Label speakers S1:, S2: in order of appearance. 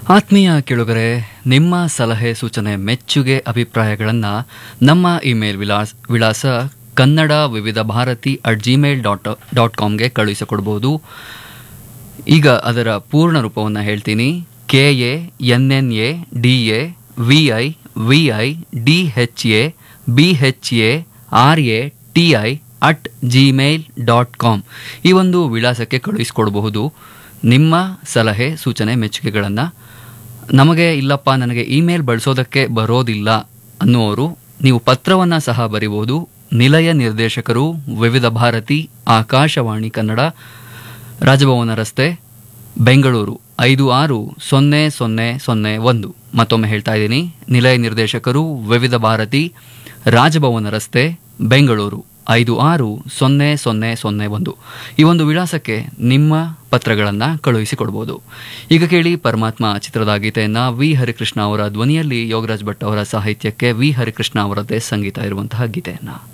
S1: ಆತ್ಮೀಯ ಕೇಳುಗರೆ ನಿಮ್ಮ ಸಲಹೆ ಸೂಚನೆ ಮೆಚ್ಚುಗೆ ಅಭಿಪ್ರಾಯಗಳನ್ನು ನಮ್ಮ ಇಮೇಲ್ ವಿಳಾಸ ವಿಳಾಸ Kannada Vividh Bharati at gmail dot dot ಕಾಮ್ಗೆ ಕಳುಹಿಸಿಕೊಡ್ಬೋದು ಈಗ ಅದರ ಪೂರ್ಣ ರೂಪವನ್ನು ಹೇಳ್ತೀನಿ K A N N A D A V I V I D H A B H A R A T I at gmail dot com ಈ ಒಂದು ವಿಳಾಸಕ್ಕೆ ಕಳುಹಿಸಿಕೊಡಬಹುದು ನಿಮ್ಮ ಸಲಹೆ ಸೂಚನೆ ಮೆಚ್ಚುಗೆಗಳನ್ನು ನಮಗೆ ಇಲ್ಲಪ್ಪ ನನಗೆ ಇಮೇಲ್ ಬಳಸೋದಕ್ಕೆ ಬರೋದಿಲ್ಲ ಅನ್ನುವರು ನೀವು ಪತ್ರವನ್ನು ಸಹ ಬರಿಬಹುದು ನಿಲಯ ನಿರ್ದೇಶಕರು ವಿವಿಧ ಭಾರತಿ ಆಕಾಶವಾಣಿ ಕನ್ನಡ ರಾಜಭವನ ರಸ್ತೆ ಬೆಂಗಳೂರು ಐದು ಆರು ಸೊನ್ನೆ ಸೊನ್ನೆ ಸೊನ್ನೆ ಒಂದು ಮತ್ತೊಮ್ಮೆ ಹೇಳ್ತಾ ಇದ್ದೀನಿ ನಿಲಯ ನಿರ್ದೇಶಕರು ವಿವಿಧ ಭಾರತಿ ರಾಜಭವನ ರಸ್ತೆ ಬೆಂಗಳೂರು ಐದು ಆರು ಸೊನ್ನೆ ಸೊನ್ನೆ ಸೊನ್ನೆ ಒಂದು ಈ ಒಂದು ವಿಳಾಸಕ್ಕೆ ನಿಮ್ಮ ಪತ್ರಗಳನ್ನು ಕಳುಹಿಸಿಕೊಡ್ಬೋದು ಈಗ ಕೇಳಿ ಪರಮಾತ್ಮ ಚಿತ್ರದ ಗೀತೆಯನ್ನು ವಿ ಹರಿಕೃಷ್ಣ ಅವರ ಧ್ವನಿಯಲ್ಲಿ ಯೋಗರಾಜ್ ಭಟ್ ಅವರ ಸಾಹಿತ್ಯಕ್ಕೆ ವಿ ಹರಿಕೃಷ್ಣ ಅವರದ್ದೇ ಸಂಗೀತ ಇರುವಂತಹ ಗೀತೆಯನ್ನು